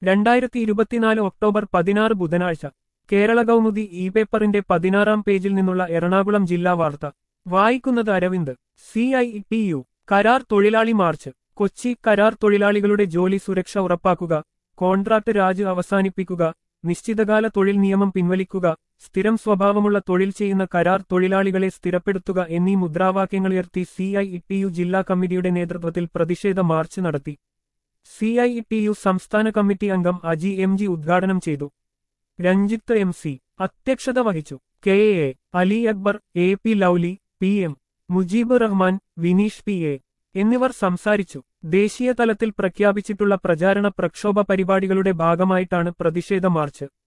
രണ്ടായിരത്തി ഇരുപത്തിനാല് ഒക്ടോബർ പതിനാറ് ബുധനാഴ്ച കേരള കൗമുദി ഇ പേപ്പറിന്റെ പതിനാറാം പേജിൽ നിന്നുള്ള എറണാകുളം ജില്ലാ വാർത്ത വായിക്കുന്നത് Aravind C I T U കരാർ തൊഴിലാളി മാർച്ച് കൊച്ചി കരാർ തൊഴിലാളികളുടെ ജോലി സുരക്ഷ ഉറപ്പാക്കുക കോൺട്രാക്ട് രാജ് അവസാനിപ്പിക്കുക നിശ്ചിതകാല തൊഴിൽ നിയമം പിൻവലിക്കുക സ്ഥിരം സ്വഭാവമുള്ള തൊഴിൽ ചെയ്യുന്ന കരാർ തൊഴിലാളികളെ സ്ഥിരപ്പെടുത്തുക എന്നീ മുദ്രാവാക്യങ്ങളുയർത്തി സി ഐ ടി യു ജില്ലാ കമ്മിറ്റിയുടെ നേതൃത്വത്തിൽ പ്രതിഷേധ മാർച്ച് നടത്തി സി ഐ ടി യു സംസ്ഥാന കമ്മിറ്റി അംഗം അജി എം ജി ഉദ്ഘാടനം ചെയ്തു രഞ്ജിത്ത് എം സി അധ്യക്ഷത വഹിച്ചു K A Ali Akbar A P Lovely P M Mujeeb Rahman Vineesh P A എന്നിവർ സംസാരിച്ചു ദേശീയ തലത്തിൽ പ്രഖ്യാപിച്ചിട്ടുള്ള പ്രചാരണ പ്രക്ഷോഭ പരിപാടികളുടെ ഭാഗമായിട്ടാണ് പ്രതിഷേധ മാർച്ച്